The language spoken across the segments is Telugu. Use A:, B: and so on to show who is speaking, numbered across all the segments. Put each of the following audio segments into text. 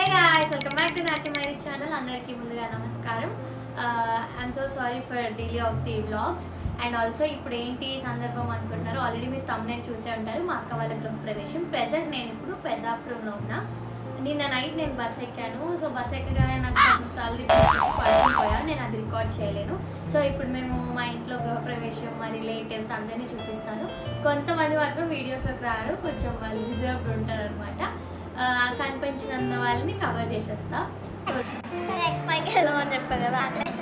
A: hey guys welcome back to Natya మైరీస్ ఛానల్ అందరికీ ముందుగా నమస్కారం I'm so sorry for delay of the vlogs and also ఇప్పుడు ఏంటి సందర్భం అనుకుంటున్నారు ఆల్రెడీ మీరు తమ్మునే చూసే ఉంటారు మా అక్క వాళ్ళ గృహ ప్రవేశం ప్రెసెంట్ నేను ఇప్పుడు పెద్దాపురంలో ఉన్నా నిన్న నైట్ నేను బస్ ఎక్కాను సో బస్ ఎక్కగానే నాకు కొంచెం తల్లి పడుకుపోయా నేను అది రికార్డ్ చేయలేను సో ఇప్పుడు మేము మా ఇంట్లో గృహప్రవేశం మా రిలేటివ్స్ అందరినీ చూపిస్తాను కొంతమంది మాత్రం వీడియోస్లోకి రారు కొంచెం వాళ్ళు రిజర్వ్డ్ ఉంటారు అనమాట కనిపించినంత వాళ్ళని కవర్ చేసేస్తా సో నెక్స్ట్ పైకి వెళ్దామని చెప్పా కదా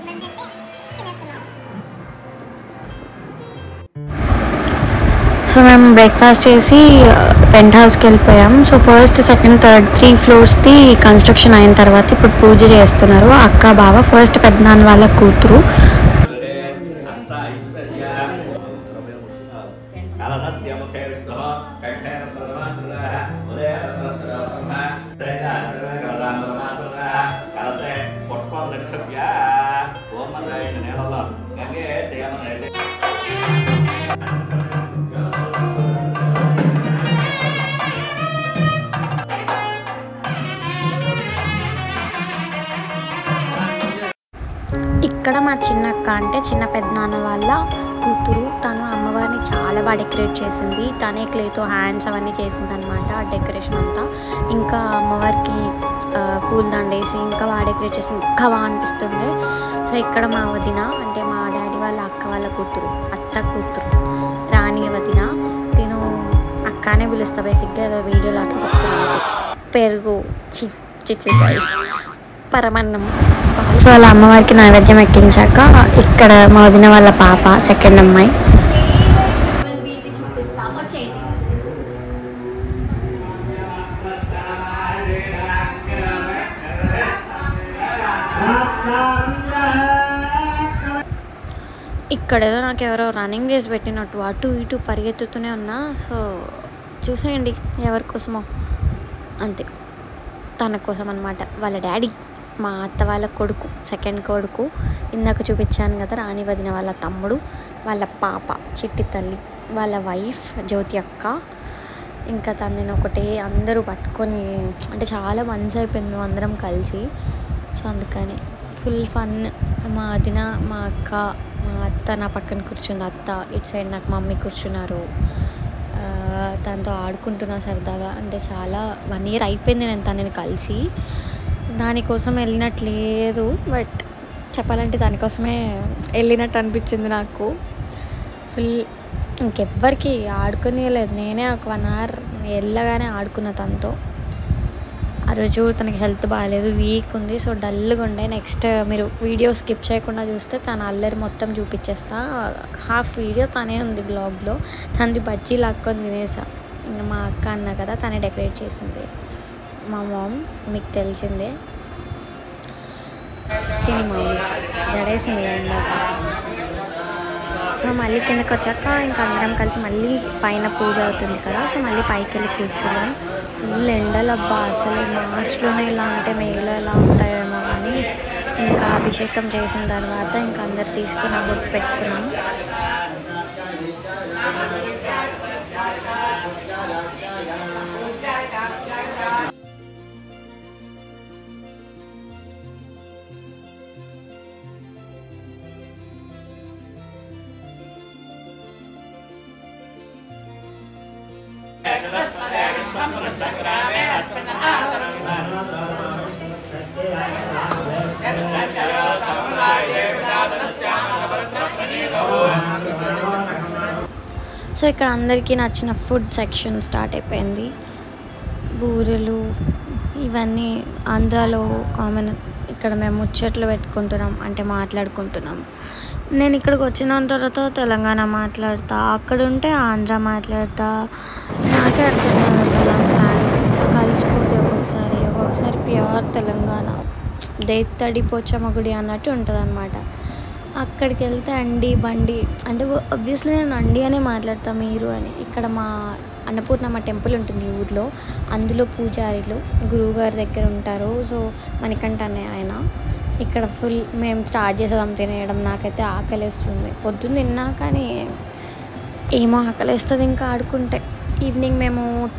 B: సో మేము బ్రేక్ఫాస్ట్ చేసి పెంట్ హౌస్కి వెళ్ళిపోయాం so first second third three ఫ్లోర్స్ది కన్స్ట్రక్షన్ అయిన తర్వాత ఇప్పుడు పూజ చేస్తున్నారు అక్క బావ ఫస్ట్ పెద్దనాన్న వాళ్ళ కూతురు
C: పుష్పం నిక్షప్య ఓమరాయణ నేలలో గంగే చేయమని
B: ఇక్కడ మా చిన్న అక్క అంటే చిన్న పెద్దనాన్న వాళ్ళ కూతురు తను అమ్మవారిని చాలా బాగా డెకరేట్ చేసింది తనే క్లేతో హ్యాండ్స్ అవన్నీ చేసింది అనమాట ఆ డెకరేషన్ అంతా ఇంకా అమ్మవారికి ఆ, పూలదండ వేసి ఇంకా బాగా డెకరేట్ చేసింది ఇంకా బాగా అనిపిస్తుండే సో ఇక్కడ మా వదిన అంటే మా డాడీ వాళ్ళ అక్క వాళ్ళ కూతురు అత్త కూతురు రాణి వదిన తిను అక్కనే పిలుస్తా బేసిక్గా ఏదో వీడియోలో అట్లా చెప్తున్నాను పెరుగు చి చిచ్చి రైస్ పరమన్నం సో అలా అమ్మవారికి నైవేద్యం ఎక్కించాక ఇక్కడ మా వదిన వాళ్ళ పాప సెకండ్ అమ్మాయి
A: వీటి చూపిస్తా వచ్చేయండి
B: ఇక్కడ ఏదో నాకు ఎవరో రన్నింగ్ రేస్ పెట్టినట్టు అటు ఇటు పరిగెత్తుతూనే ఉన్నా సో చూసేయండి ఎవరి కోసమో అంతే తన కోసం అనమాట వాళ్ళ డాడీ మా అత్త వాళ్ళ కొడుకు సెకండ్ కొడుకు ఇందాక చూపించాను కదా రాణి వదిన వాళ్ళ తమ్ముడు వాళ్ళ పాప చిట్టి తల్లి వాళ్ళ వైఫ్ జ్యోతి అక్క ఇంకా తనని ఒకటే అందరూ పట్టుకొని అంటే చాలా మంచి అయిపోయింది మేము అందరం కలిసి సో అందుకని ఫుల్ ఫన్ మా వదిన మా అక్క మా అత్త నా పక్కన కూర్చుంది అత్త ఇటు సైడ్ నాకు మమ్మీ కూర్చున్నారు ఆ, తనతో ఆడుకుంటున్నా సరదాగా అంటే చాలా వన్ ఇయర్ అయిపోయింది నేను తనని కలిసి దానికోసం వెళ్ళినట్టు లేదు బట్ చెప్పాలంటే దానికోసమే వెళ్ళినట్టు అనిపించింది నాకు ఫుల్ ఇంకెవ్వరికి ఆడుకునేలేదు నేనే ఒక వన్ అవర్ వెళ్ళగానే ఆడుకున్న తనతో ఆ రోజు తనకి హెల్త్ బాగాలేదు వీక్ ఉంది సో డల్గా ఉండే నెక్స్ట్ మీరు వీడియో స్కిప్ చేయకుండా చూస్తే తన అల్లరి మొత్తం చూపించేస్తా హాఫ్ వీడియో తనే ఉంది బ్లాగ్లో తనది బజ్జీ లాక్కొని తినేసా ఇంకా మా అక్క అన్న కదా తనే డెకరేట్ చేసింది మా మామ్ మీకు తెలిసిందే తిని మామూలు జడేసింది కదా ఇందాక సో మళ్ళీ కిందకి వచ్చాక ఇంకా అందరం కలిసి మళ్ళీ పైన పూజ అవుతుంది కదా సో మళ్ళీ పైకి వెళ్ళి కూర్చున్నాం ఫుల్ ఎండలు అబ్బా అసలు మార్చ్లోనే ఇలా ఉంటే మేలో ఎలా ఉంటాయేమో అని ఇంకా అభిషేకం చేసిన తర్వాత ఇంకా అందరు తీసుకుని ఆ బొట్టు పెట్టుకున్నాం సో ఇక్కడ అందరికీ నచ్చిన ఫుడ్ సెక్షన్ స్టార్ట్ అయిపోయింది బూరెలు ఇవన్నీ ఆంధ్రాలో కామన్ ఇక్కడ మేము ముచ్చట్లు పెట్టుకుంటున్నాం అంటే మాట్లాడుకుంటున్నాం నేను ఇక్కడికి వచ్చిన తర్వాత తెలంగాణ మాట్లాడతా అక్కడ ఉంటే ఆంధ్ర మాట్లాడతా నాకే అర్థం కాదు అసలు ఆ స్లాంగ్ కలిసిపోతే ఒక్కొక్కసారి ఒక్కొక్కసారి ప్యూర్ తెలంగాణ దేత్తడి పోచమ్మ గుడి అన్నట్టు ఉంటుంది అనమాట అక్కడికి వెళ్తే అండి బండి అంటే ఒబ్వియస్లీ నేను అండి అనే మాట్లాడతా మీరు అని ఇక్కడ మా అన్నపూర్ణమ్మ టెంపుల్ ఉంటుంది ఈ ఊర్లో అందులో పూజారులు గురువుగారి దగ్గర ఉంటారు సో మనకంట అనే ఆయన ఇక్కడ ఫుల్ మేము స్టార్ట్ చేసేదాం తినేయడం నాకైతే ఆకలేస్తుంది పొద్దున్న తిన్నా కానీ ఏమో ఆకలేస్తుంది ఇంకా ఆడుకుంటే ఈవినింగ్ మేము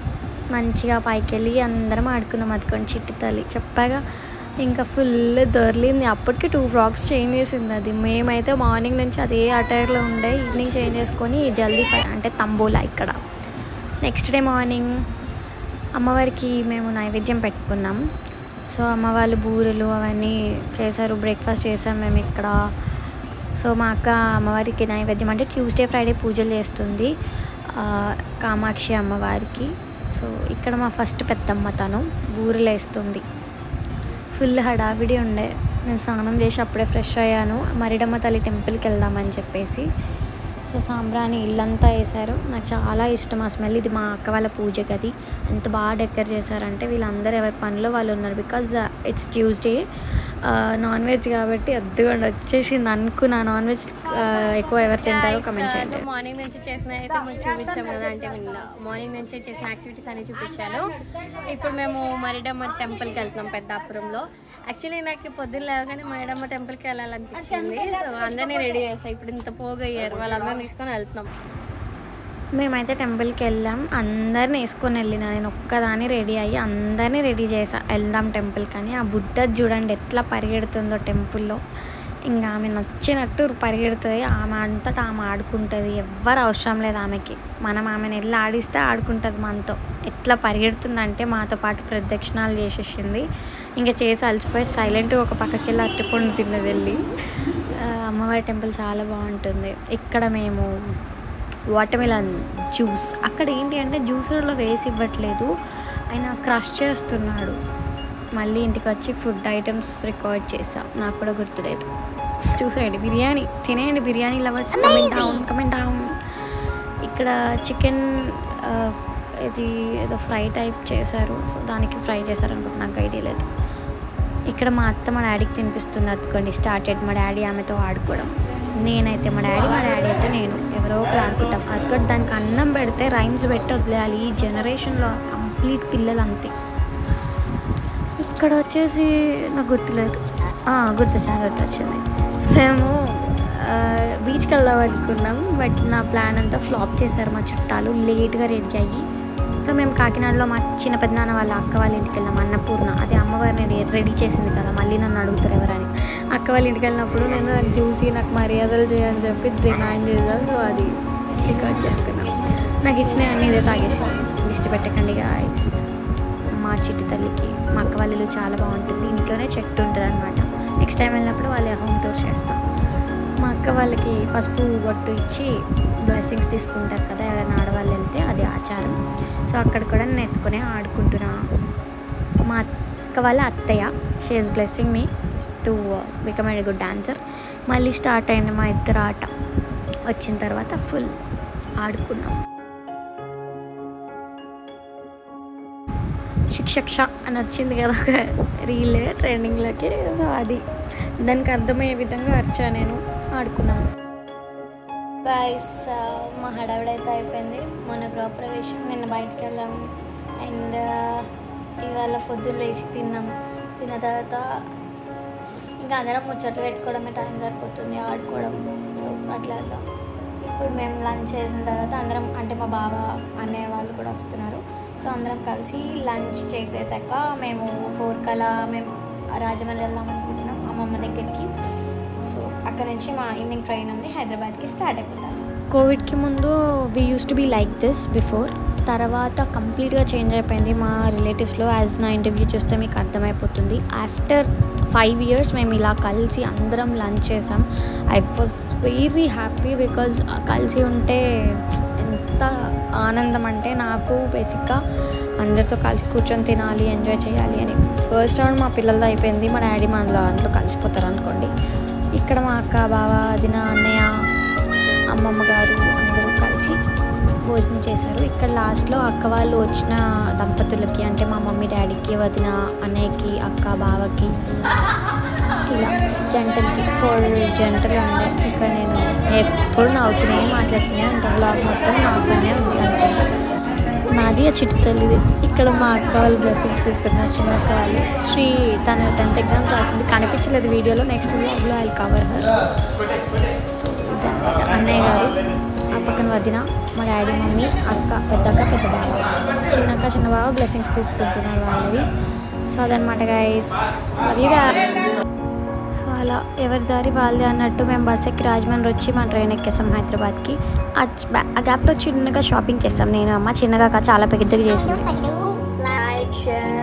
B: మంచిగా పైకి వెళ్ళి అందరం ఆడుకున్నాం అదుకొని చిట్టి తల్లి చెప్పాగా ఇంకా ఫుల్ దొర్లింది అప్పటికి టూ ఫ్రాక్స్ చేంజ్ చేసింది అది మేమైతే మార్నింగ్ నుంచి అదే అటైర్లో ఉండే ఈవినింగ్ చేంజ్ చేసుకొని జల్దీ ఫై అంటే తంబూలా ఇక్కడ నెక్స్ట్ డే మార్నింగ్ అమ్మవారికి మేము నైవేద్యం పెట్టుకున్నాం సో అమ్మ వాళ్ళు బూరెలు అవన్నీ చేశారు బ్రేక్ఫాస్ట్ చేసాం మేము ఇక్కడ సో మా అక్క అమ్మవారికి నైవేద్యం అంటే ట్యూస్డే ఫ్రైడే పూజలు చేస్తుంది ఆ, కామాక్షి అమ్మవారికి సో ఇక్కడ మా ఫస్ట్ పెద్దమ్మ తను బూరెలు వేస్తుంది ఫుల్ హడావిడి ఉండే నేను స్నానం చేసి అప్పుడే ఫ్రెష్ అయ్యాను మరిడమ్మ తల్లి టెంపుల్కి వెళ్దామని చెప్పేసి సో సాంబ్రాణి ఇల్లంతా వేశారు నాకు చాలా ఇష్టం ఆ స్మెల్ ఇది మా అక్క వాళ్ళ పూజ గది ఎంత బాగా డెకర్ చేశారంటే వీళ్ళందరూ ఎవరి పనిలో వాళ్ళు ఉన్నారు because it's Tuesday non veg కాబట్టి అద్దుగా వచ్చేసింది అనుకున్నా నాన్ వెజ్ ఎక్కువ ఎవరు తింటారో కమెంట్ చేయండి
A: మార్నింగ్ నుంచి చేసిన అయితే మీకు చూపించాం కదా అంటే నిన్న మార్నింగ్ నుంచి చేసిన యాక్టివిటీస్ అన్ని చూపించాను ఇప్పుడు మేము మరిడమ్మ టెంపుల్కి వెళ్తున్నాం పెద్దాపురంలో యాక్చువల్లీ నాకు పొద్దున్న లేవగానే మరిడమ్మ టెంపుల్కి వెళ్ళాలనిపించింది సో అందరినీ రెడీ చేస్తాం ఇప్పుడు ఇంత పోగయ్యారు వాళ్ళందరినీ తీసుకొని వెళ్తున్నాం
B: మేమైతే టెంపుల్కి వెళ్ళాం అందరిని వేసుకొని వెళ్ళిన నేను ఒక్కదాన్ని రెడీ అయ్యి అందరినీ రెడీ చేసా వెళ్దాం టెంపుల్ కానీ ఆ బుడ్డ చూడండి ఎట్లా పరిగెడుతుందో టెంపుల్లో ఇంకా ఆమె నచ్చినట్టు పరిగెడుతుంది ఆమె అంతటా ఆమె ఆడుకుంటుంది ఎవ్వరు అవసరం లేదు ఆమెకి మనం ఆమెను వెళ్ళి ఆడిస్తే ఆడుకుంటుంది మనతో ఎట్లా పరిగెడుతుందంటే మాతో పాటు ప్రదక్షిణాలు చేసేసింది ఇంకా చేసి అలసిపోయి సైలెంట్గా ఒక పక్కకి వెళ్ళి అట్టిపండు తిన్నది వెళ్ళి ఆ, అమ్మవారి టెంపుల్ చాలా బాగుంటుంది ఇక్కడ మేము వాటర్మిలన్ జ్యూస్ అక్కడ ఏంటి అంటే జ్యూసర్లో వేసి ఇవ్వట్లేదు ఆయన క్రష్ చేస్తున్నాడు మళ్ళీ ఇంటికి వచ్చి ఫుడ్ ఐటమ్స్ రికార్డ్ చేసా నాకు కూడా గుర్తులేదు చూసేయండి బిర్యానీ తినేయండి biryani lovers comment down comment down ఇక్కడ చికెన్ ఇది ఏదో ఫ్రై టైప్ చేశారు సో దానికి ఫ్రై చేశారు అనుకుంటా నాకు ఐడియా లేదు ఇక్కడ మా అత్త మా డాడీకి తినిపిస్తుంది అతుకోండి స్టార్టెడ్ మా డాడీ ఆమెతో ఆడుకోవడం నేనైతే మా డాడీ మా డాడీ అయితే నేను ఎవరో ఒకరు ఆడుకుంటాం అతుకోటి దానికి అన్నం పెడితే రైమ్స్ పెట్టి వదిలేయాలి ఈ జనరేషన్లో కంప్లీట్ పిల్లలు అంతే ఇక్కడ వచ్చేసి నాకు గుర్తులేదు ఆ, గుర్తొచ్చింది గుర్తొచ్చింది మేము ఆ, బీచ్కి వెళ్దాం అనుకున్నాం బట్ నా ప్లాన్ అంతా ఫ్లాప్ చేశారు మా చుట్టాలు లేట్గా రెడీ అయ్యి సో మేము కాకినాడలో మా చిన్న పెద్దనాన్న వాళ్ళ అక్క వాళ్ళ ఇంటికి వెళ్ళాం అన్నపూర్ణ అదే అమ్మవారిని రెడీ- రెడీ చేసింది కదా మళ్ళీ నన్ను అడుగుతారు ఎవరని అక్క వాళ్ళ ఇంటికి వెళ్ళినప్పుడు నేను దాన్ని చూసి నాకు మర్యాదలు చేయని చెప్పి డిమాండ్ చేసా సో అది రికార్డ్ చేసుకున్నాం నాకు ఇచ్చినవి అన్నీ ఇదే తాగేసాను దిష్టి పెట్టకండి గాయస్ మా చిట్టి తల్లికి మా అక్క వాళ్ళ ఇల్లు చాలా బాగుంటుంది ఇంట్లోనే చెట్టు ఉంటుంది అనమాట నెక్స్ట్ టైం వెళ్ళినప్పుడు వాళ్ళ హోమ్ టూర్ చేస్తాం మా అక్క వాళ్ళకి పసుపు బొట్టు ఇచ్చి బ్లెస్సింగ్స్ తీసుకుంటారు కదా ఎవరైనా ఆడవాళ్ళు వెళ్తే అది ఆచారం సో అక్కడ కూడా నేను ఎత్తుకునే ఆడుకుంటున్నా మా అక్క వాళ్ళ అత్తయ్య she is blessing me to become a good dancer మళ్ళీ స్టార్ట్ అయింది మా ఇద్దరు ఆట వచ్చిన తర్వాత ఫుల్ ఆడుకున్నాం శిక్షక్ష అని వచ్చింది కదా ఒక రీల్ ట్రెండింగ్లోకి సో అది దానికి అర్థమయ్యే విధంగా అరిచా నేను ఆడుకున్నాము గాయస్ మా హడావిడైతే అయిపోయింది మొన్న గృహప్రవేశం నిన్న బయటికి వెళ్ళాము అండ్ ఇవాళ పొద్దున్న లేచి తిన్నాం తిన్న తర్వాత ఇంకా అందరం ముచ్చట్లు పెట్టుకోవడమే టైం సరిపోతుంది ఆడుకోవడం సో అట్లా అట్లా ఇప్పుడు మేము లంచ్ చేసిన తర్వాత అందరం అంటే మా బావ అన్నయ్య వాళ్ళు కూడా వస్తున్నారు సో అందరం కలిసి లంచ్ చేసేసాక మేము ఫోర్ కలా మేము రాజమండ్రి వెళ్దాం అనుకుంటున్నాం అమ్మమ్మ దగ్గరికి సో అక్కడ నుంచి మా ఈవినింగ్ ట్రైన్ ఉంది హైదరాబాద్కి స్టార్ట్ అయిపోతాం కోవిడ్కి ముందు we use to be like this before తర్వాత కంప్లీట్గా చేంజ్ అయిపోయింది మా రిలేటివ్స్లో యాజ్ నా ఇంటర్వ్యూ చూస్తే మీకు అర్థమైపోతుంది ఆఫ్టర్ ఫైవ్ ఇయర్స్ మేము ఇలా కలిసి అందరం లంచ్ చేసాం I was very happy because కలిసి ఉంటే ఎంత ఆనందం అంటే నాకు బేసిక్గా అందరితో కలిసి కూర్చొని తినాలి ఎంజాయ్ చేయాలి అని ఫస్ట్ రౌండ్ మా పిల్లలతో అయిపోయింది మా డాడీ మా దాంట్లో కలిసిపోతారు అనుకోండి ఇక్కడ మా అక్క బావ వదిన అన్నయ్య అమ్మమ్మ గారు అందరూ కలిసి భోజనం చేశారు ఇక్కడ లాస్ట్లో అక్క వాళ్ళు వచ్చిన దంపతులకి అంటే మా మమ్మీ డాడీకి వదిన అన్నయ్యకి అక్క బావకి ఇలా జంటలకి ఫోర్ జంటలు ఉండే ఇక్కడ నేను ఎప్పుడు నవ్వుతూనే మాట్లాడుతూనే ఉంటాను బ్లాగ్ మొత్తం నవ్వుతూనే ఉంది అనుకుంటా నాది ఆ చిట్టు తల్లిది ఇక్కడ మా అక్క వాళ్ళు బ్లెస్సింగ్స్ తీసుకుంటున్నారు చిన్న అక్క వాళ్ళు శ్రీ తన టెన్త్ ఎగ్జామ్స్ రాసింది కనిపించలేదు వీడియోలో నెక్స్ట్ బ్లాగ్లో ఐ కవర్ హర్ సో ఇదన్నమాట అన్నయ్య గారు ఆ పక్కన వదిన మా డాడీ మమ్మీ అక్క పెద్దక్క పెద్ద బావ చిన్నక్క చిన్న బావ బ్లెస్సింగ్స్ తీసుకుంటున్నారు వాళ్ళవి సో అదనమాట గైస్ లవ్ యూ సో అలా ఎవరి దారి వాళ్ళది అన్నట్టు మేము బస్ ఎక్కి రాజమండ్రి వచ్చి మా ట్రైన్ ఎక్కేసాం హైదరాబాద్కి ఆ చ- బ్యా- ఆ గ్యాప్లో చిన్నగా షాపింగ్ చేస్తాం నేను అమ్మ చిన్నగా కాదు, చాలా పెద్దగా చేసింది
A: లైక్ షేర్